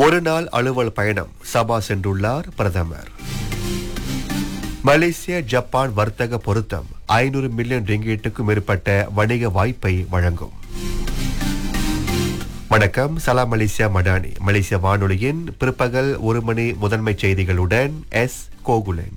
ஒரு நாள் அலுவல் பயணம் சபா சென்றுள்ளார் பிரதமர் மலேசிய ஜப்பான் வர்த்தக பொருத்தம் ஐநூறு மில்லியன் ரிங்கீட்டுக்கும் மேற்பட்ட வணிக வாய்ப்பை வழங்கும் வணக்கம் சலாம் மலேசியா மடானி மலேசிய வானொலியின் பிற்பகல் ஒரு மணி முதன்மை செய்திகளுடன் எஸ் கோகுலன்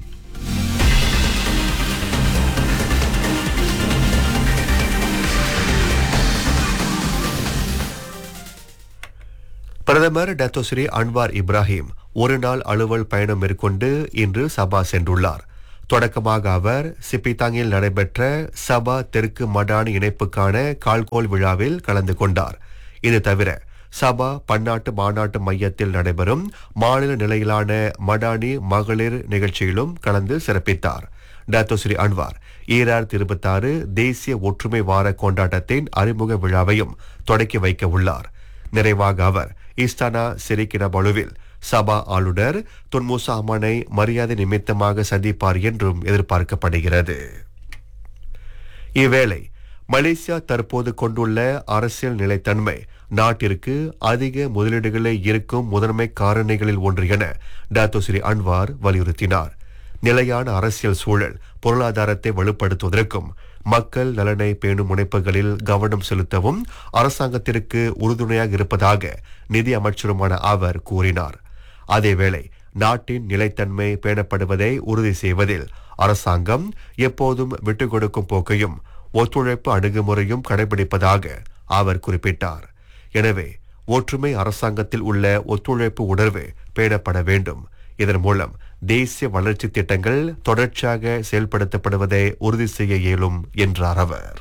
பிரதமர் டத்தோஸ்ரீ அன்வார் இப்ராஹிம் ஒரு நாள் அலுவல் பயணம் மேற்கொண்டு இன்று சபா சென்றுள்ளார் தொடக்கமாக அவர் சிப்பித்தாங்கில் நடைபெற்ற சபா தெற்கு மடானி இணைப்புக்கான கால்கோல் விழாவில் கலந்து கொண்டார் இது தவிர சபா பன்னாட்டு மாநாட்டு மையத்தில் நடைபெறும் மாநில நிலையிலான மடானி மகளிர் நிகழ்ச்சியிலும் கலந்து சிறப்பித்தார் டத்தோஸ்ரீ அன்வார் ஈராயிரத்தி இருபத்தாறு தேசிய ஒற்றுமை வார கொண்டாட்டத்தின் அறிமுக விழாவையும் தொடக்கி வைக்க உள்ளார் நிறைவாக அவர் இஸ்தானா சிரிக்கினபலுவில் சபா ஆளுநர் துன்முசா அமானை மரியாதை நிமித்தமாக சந்திப்பார் என்றும் எதிர்பார்க்கப்படுகிறது இவ்வேளை மலேசியா தற்போது கொண்டுள்ள அரசியல் நிலைத்தன்மை நாட்டிற்கு அதிக முதலீடுகளை இருக்கும் முதன்மை காரணிகளில் ஒன்று என டாத்தோஸ்ரீ அன்வார் வலியுறுத்தினார் நிலையான அரசியல் சூழல் பொருளாதாரத்தை வலுப்படுத்துவதற்கும் மக்கள் நலனை பேணும் முனைப்புகளில் கவனம் செலுத்தவும் அரசாங்கத்திற்கு உறுதுணையாக இருப்பதாக நிதி அமைச்சருமான அவர் கூறினார் அதேவேளை நாட்டின் நிலைத்தன்மை பேணப்படுவதை உறுதி செய்வதில் அரசாங்கம் எப்போதும் விட்டுக் கொடுக்கும் போக்கையும் ஒத்துழைப்பு அணுகுமுறையும் கடைபிடிப்பதாக அவர் குறிப்பிட்டார் எனவே ஒற்றுமை அரசாங்கத்தில் உள்ள ஒத்துழைப்பு உணர்வு பேணப்பட வேண்டும் இதன் மூலம் தேசிய வளர்ச்சி திட்டங்கள் தொடர்ச்சியாக செயல்படுத்தப்படுவதை உறுதி செய்ய இயலும் என்றார் அவர்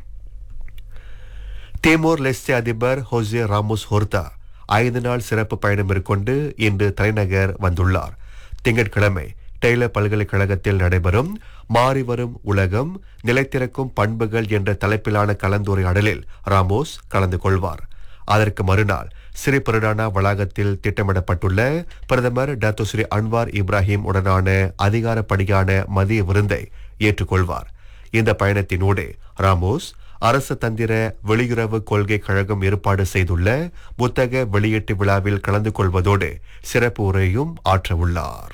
தேமோர் லெஸ்டே அதிபர் ஹோசே ராமோஸ் ஹோர்தா ஐந்து நாள் சிறப்பு பயணம் மேற்கொண்டு இன்று தலைநகர் வந்துள்ளார் திங்கட்கிழமை டெய்லர் பல்கலைக்கழகத்தில் நடைபெறும் மாறிவரும் உலகம் நிலைத்திருக்கும் பண்புகள் என்ற தலைப்பிலான கலந்துரையாடலில் ராமோஸ் கலந்து கொள்வார் அதற்கு மறுநாள் சிறி பருடானா வளாகத்தில் திட்டமிடப்பட்டுள்ள பிரதமர் டாக்டர் அன்வார் இப்ராஹிம் உடனான அதிகாரப்படியான மதிய விருந்தை ஏற்றுக்கொள்வார் இந்த பயணத்தினூடே ராமோஸ் அரசு தந்திர வெளியுறவு கொள்கை கழகம் ஏற்பாடு செய்துள்ள புத்தக வெளியீட்டு விழாவில் கலந்து கொள்வதோடு சிறப்பு உரையும் ஆற்றவுள்ளார்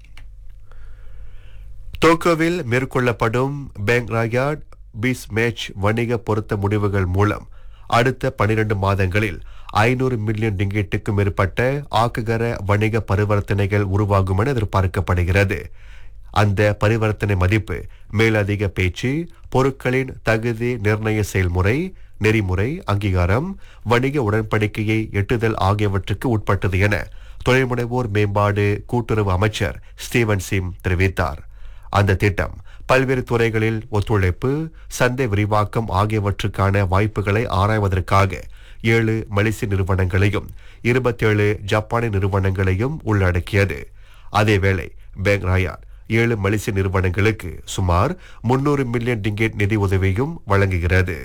டோக்கியோவில் மேற்கொள்ளப்படும் பேங்க் ராயாட் பீஸ் மேட்ச் வணிக பொருத்த முடிவுகள் மூலம் அடுத்த பனிரெண்டு மாதங்களில் ஐநூறு மில்லியன் டிங்கெட்டுக்கும் மேற்பட்ட ஆக்குகர வணிக பரிவர்த்தனைகள் உருவாகும் என எதிர்பார்க்கப்படுகிறது அந்த பரிவர்த்தனை மதிப்பு மேலதிக பேச்சு பொருட்களின் தகுதி நிர்ணய செயல்முறை நெறிமுறை அங்கீகாரம் வணிக உடன்படிக்கையை எட்டுதல் ஆகியவற்றுக்கு உட்பட்டது என தொழில்முனைவோர் மேம்பாடு கூட்டுறவு அமைச்சர் ஸ்டீவன் சிம் தெரிவித்தார் அந்த திட்டம் பல்வேறு துறைகளில் ஒத்துழைப்பு சந்தை விரிவாக்கம் ஆகியவற்றுக்கான வாய்ப்புகளை ஆராய்வதற்காக ஏழு மலேசிய நிறுவனங்களையும் இருபத்தேழு ஜப்பானிய நிறுவனங்களையும் உள்ளடக்கியது அதேவேளை பேங்க் ராயான் ஏழு மலேசிய நிறுவனங்களுக்கு சுமார் முன்னூறு மில்லியன் டிங்கெட் நிதி உதவியும் வழங்குகிறது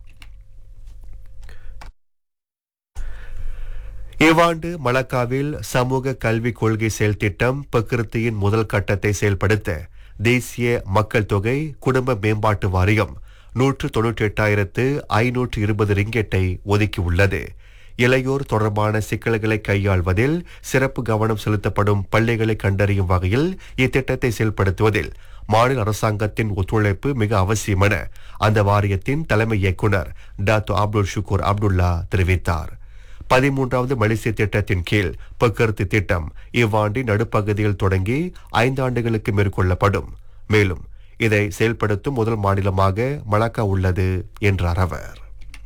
இவ்வாண்டு மலக்காவில் சமூக கல்விக் கொள்கை செயல் திட்டம் பிரகிருத்தியின் முதல் கட்டத்தை செயல்படுத்த தேசிய மக்கள் தொகை குடும்ப மேம்பாட்டு வாரியம் நூற்று தொன்னூற்றி எட்டாயிரத்து ஐநூற்று இருபது ரிங்கெட்டை ஒதுக்கியுள்ளது இளையோர் தொடர்பான சிக்கல்களை கையாள்வதில் சிறப்பு கவனம் செலுத்தப்படும் பள்ளிகளை கண்டறியும் வகையில் இத்திட்டத்தை செயல்படுத்துவதில் மாநில அரசாங்கத்தின் ஒத்துழைப்பு மிக அவசியம் என அந்த வாரியத்தின் தலைமை இயக்குனர் டாக்டர் அப்துல் ஷுக்கூர் அப்துல்லா தெரிவித்தார் பதிமூன்றாவது மலேசிய திட்டத்தின் கீழ் போக்குவரத்து திட்டம் இவ்வாண்டின் நடுப்பகுதியில் தொடங்கி ஐந்து ஆண்டுகளுக்கு மேற்கொள்ளப்படும் மேலும் இதை செயல்படுத்தும் முதல் மாநிலமாக மலாக்கா உள்ளது என்றார் அவர்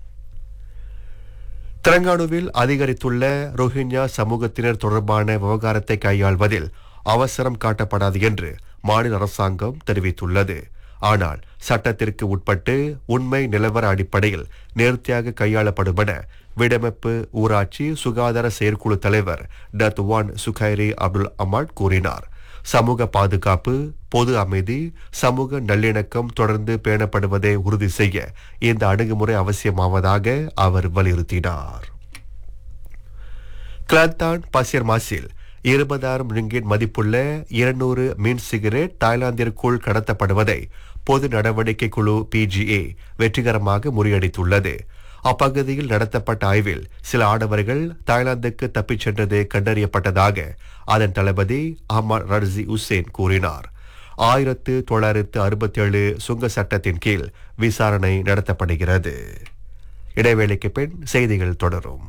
தெலங்கானுவில் அதிகரித்துள்ள ரோஹிங்யா சமூகத்தினர் தொடர்பான விவகாரத்தை கையாள்வதில் அவசரம் காட்டப்படாது என்று மாநில அரசாங்கம் தெரிவித்துள்ளது ஆனால் சட்டத்திற்கு உட்பட்டு உண்மை நிலவர அடிப்படையில் நேர்த்தியாக கையாளப்படும் என விடமைப்பு ஊராட்சி சுகாதார செயற்குழு தலைவர் டத் வான் சுகைரி அப்துல் அமாட் கூறினார் சமூக பாதுகாப்பு பொது அமைதி சமூக நல்லிணக்கம் தொடர்ந்து பேணப்படுவதை உறுதி செய்ய இந்த அணுகுமுறை அவசியமாவதாக அவர் வலியுறுத்தினார் கிளாந்தான் பசியர் மாசில் இருபதாயிரம் ரிங்கிட் மதிப்புள்ள இருநூறு மீன் சிகரெட் தாய்லாந்திற்குள் கடத்தப்படுவதை பொது நடவடிக்கை குழு பிஜிஏ வெற்றிகரமாக முறியடித்துள்ளது அப்பகுதியில் நடத்தப்பட்ட ஆய்வில் சில ஆடவர்கள் தாய்லாந்துக்கு தப்பிச் சென்றது கண்டறியப்பட்டதாக அதன் தளபதி அஹ்மத் ரர்சி உசேன் கூறினார் ஆயிரத்து தொள்ளாயிரத்து அறுபத்தி ஏழு சுங்க சட்டத்தின் கீழ் விசாரணை நடத்தப்படுகிறது இடைவேளைக்கு பின் செய்திகள் தொடரும்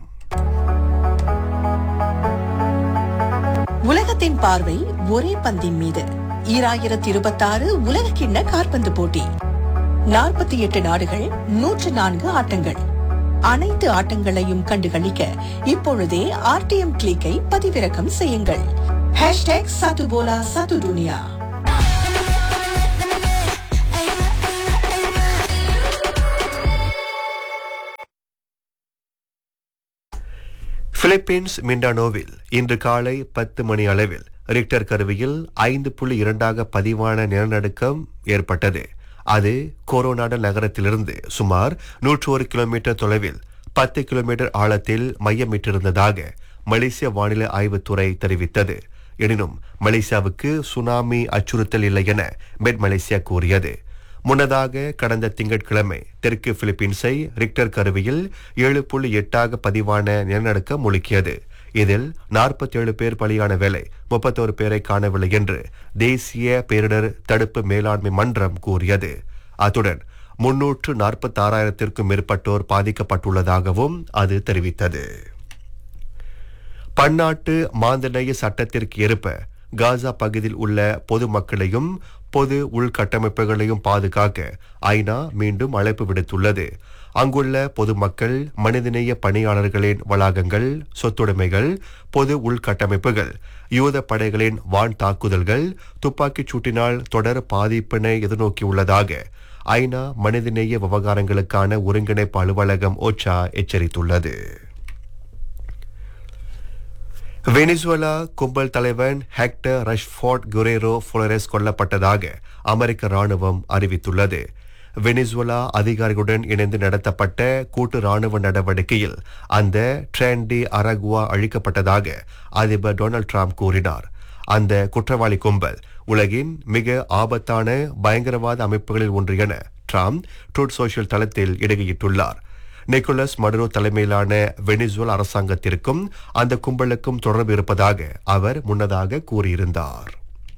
உலகத்தின் பார்வை ஒரே பந்தின் மீது ஈராயிரத்தி இருபத்தாறு உலக கிண்ண காற்பந்து போட்டி நாற்பத்தி எட்டு நாடுகள் நூற்று நான்கு ஆட்டங்கள் அனைத்து ஆட்டங்களையும் கண்டுகளிக்க இப்பொழுதே ஆர்டிஎம் கிளிக்கை பதிவிறக்கம் செய்யுங்கள் ஹேஷ்டேக் சத்துபோலா சத்து துனியா பிலிப்பீன்ஸ் மிண்டானோவில் இன்று காலை பத்து மணி அளவில் ரிக்டர் கருவியில் ஐந்து புள்ளி இரண்டாக பதிவான நிலநடுக்கம் ஏற்பட்டது அது கோரோனாட நகரத்திலிருந்து சுமார் நூற்று ஒரு கிலோமீட்டர் தொலைவில் பத்து கிலோமீட்டர் ஆழத்தில் மையமிட்டிருந்ததாக மலேசிய வானிலை ஆய்வுத்துறை தெரிவித்தது எனினும் மலேசியாவுக்கு சுனாமி அச்சுறுத்தல் இல்லை என மெட் மலேசியா கூறியது முன்னதாக கடந்த திங்கட்கிழமை தெற்கு பிலிப்பீன்ஸை ரிக்டர் கருவியில் ஏழு புள்ளி எட்டாக பதிவான நிலநடுக்கம் முழுக்கியது இதில் 47 பேர் பலியான வேளை முப்பத்தோரு பேரை காணவில்லை என்று தேசிய பேரிடர் தடுப்பு மேலாண்மை மன்றம் கூறியது அத்துடன் முன்னூற்று நாற்பத்தாறாயிரத்திற்கும் மேற்பட்டோர் பாதிக்கப்பட்டுள்ளதாகவும் அது தெரிவித்தது பன்னாட்டு மாந்தநேய சட்டத்திற்கு ஏற்ப காசா பகுதியில் உள்ள பொதுமக்களையும் பொது உள்கட்டமைப்புகளையும் பாதுகாக்க ஐநா மீண்டும் அழைப்பு விடுத்துள்ளது அங்குள்ள பொதுமக்கள் மனிதநேய பணியாளர்களின் வளாகங்கள் சொத்துடைமைகள் பொது உள்கட்டமைப்புகள் யூத படைகளின் வான் தாக்குதல்கள் துப்பாக்கிச் சூட்டினால் தொடர் பாதிப்பினை எதிர்நோக்கியுள்ளதாக ஐநா மனிதநேய விவகாரங்களுக்கான ஒருங்கிணைப்பு அலுவலகம் ஓச்சா எச்சரித்துள்ளது வெனிசுவலா கும்பல் தலைவன் ஹெக்டர் ரஷ்ஃபோர்ட் குரேரோ புளரெஸ் கொல்லப்பட்டதாக அமெரிக்க ராணுவம் அறிவித்துள்ளது வெனிசுவலா அதிகாரிகளுடன் இணைந்து நடத்தப்பட்ட கூட்டு ராணுவ நடவடிக்கையில் அந்த ட்ரெண்டி அரகுவா அழிக்கப்பட்டதாக அதிபர் டொனால்ட் ட்ரம்ப் கூறினார் அந்த குற்றவாளி கும்பல் உலகின் மிக ஆபத்தான பயங்கரவாத அமைப்புகளில் ஒன்று என ட்ரம்ப் ட்ரூட் சோஷியல் தளத்தில் இடுகையிட்டுள்ளார் நிக்கோலஸ் மடுரோ தலைமையிலான வெனிசுவல் அரசாங்கத்திற்கும் அந்த கும்பலுக்கும் தொடர்பு இருப்பதாக அவர் முன்னதாக கூறியிருந்தார்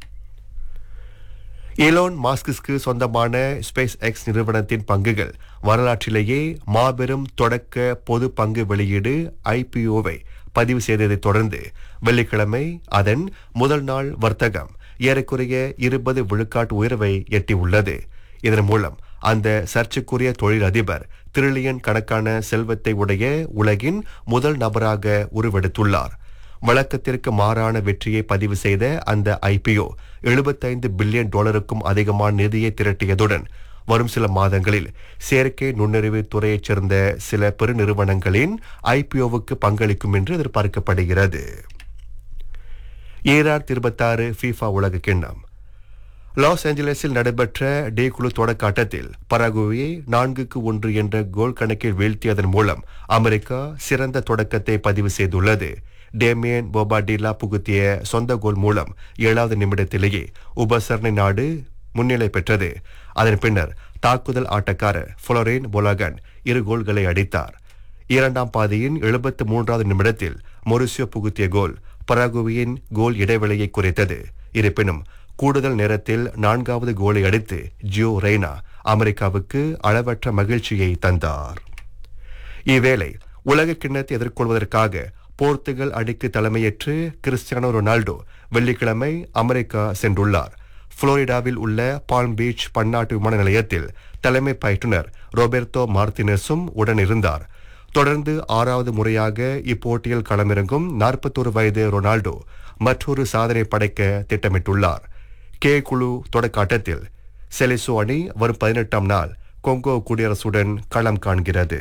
ஈலோன் மாஸ்கிற்கு சொந்தமான ஸ்பேஸ் எக்ஸ் நிறுவனத்தின் பங்குகள் வரலாற்றிலேயே மாபெரும் தொடக்க பொது பங்கு வெளியீடு ஐபிஓவை பதிவு செய்ததைத் தொடர்ந்து வெள்ளிக்கிழமை அதன் முதல் நாள் வர்த்தகம் ஏறக்குறைய இருபது விழுக்காட்டு உயர்வை எட்டியுள்ளது இதன் மூலம் அந்த சர்ச்சைக்குரிய தொழிலதிபர் திரில்லியன் கணக்கான செல்வத்தை உடைய உலகின் முதல் நபராக உருவெடுத்துள்ளார் வழக்கத்திற்கு மாறான வெற்றியை பதிவு செய்த அந்த ஐபிஓ 75 பில்லியன் டாலருக்கும் அதிகமான நிதியை திரட்டியதுடன் வரும் சில மாதங்களில் செயற்கை நுண்ணறிவு துறையைச் சேர்ந்த சில பெருநிறுவனங்களின் ஐபிஓவுக்கு பங்களிக்கும் என்று எதிர்பார்க்கப்படுகிறது ஈராயிரத்தி இருபத்தாறு ஃபீஃபா உலக கிண்ணம் லாஸ் ஏஞ்சலஸில் நடைபெற்ற டே குழு தொடக்க ஆட்டத்தில் பராகுவே நான்குக்கு ஒன்று என்ற கோல் கணக்கில் வீழ்த்தியதன் மூலம் அமெரிக்கா சிறந்த தொடக்கத்தை பதிவு செய்துள்ளது டேமியன் போபாடிலா புகுத்திய சொந்த கோல் மூலம் ஏழாவது நிமிடத்திலேயே உபசரணை நாடு முன்னிலை பெற்றது அதன் பின்னர் தாக்குதல் ஆட்டக்காரர் புளோரின் பொலகன் இரு கோல்களை அடித்தார் இரண்டாம் பாதியின் எழுபத்து மூன்றாவது நிமிடத்தில் மொரிசியோ புகுத்திய கோல் பராகுவியின் கோல் இடைவெளியை குறைத்தது இருப்பினும் கூடுதல் நேரத்தில் நான்காவது கோலை அடித்து ஜியோ ரெய்னா அமெரிக்காவுக்கு அளவற்ற மகிழ்ச்சியை தந்தார் இவ்வேளை உலக கிண்ணத்தை எதிர்கொள்வதற்காக போர்த்துகல் அணிக்கு தலைமையேற்று கிறிஸ்டியானோ ரொனால்டோ வெள்ளிக்கிழமை அமெரிக்கா சென்றுள்ளார் புளோரிடாவில் உள்ள பால்ம் பீச் பன்னாட்டு விமான நிலையத்தில் தலைமை பயிற்றுனர் ரோபெர்டோ மார்டினஸும் உடன் இருந்தார் தொடர்ந்து ஆறாவது முறையாக இப்போட்டியில் களமிறங்கும் நாற்பத்தோரு வயது ரொனால்டோ மற்றொரு சாதனை படைக்க திட்டமிட்டுள்ளார் கே குழு தொடக்க ஆட்டத்தில் செலிசோ அணி வரும் பதினெட்டாம் நாள் கொங்கோ குடியரசுடன் களம் காண்கிறது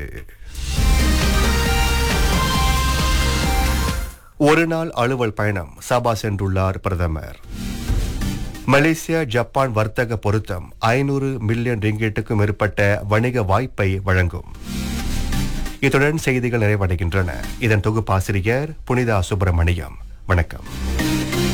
ஒரு நாள் அலுவல் பயணம் சபா சென்றுள்ளார் பிரதமர் மலேசியா ஜப்பான் வர்த்தக பொருத்தம் ஐநூறு மில்லியன் ரிங்கெட்டுக்கும் மேற்பட்ட வணிக வாய்ப்பை வழங்கும் இத்துடன் செய்திகள் நிறைவடைகின்றன இதன் தொகுப்பாசிரியர் புனிதா சுப்பிரமணியம் வணக்கம்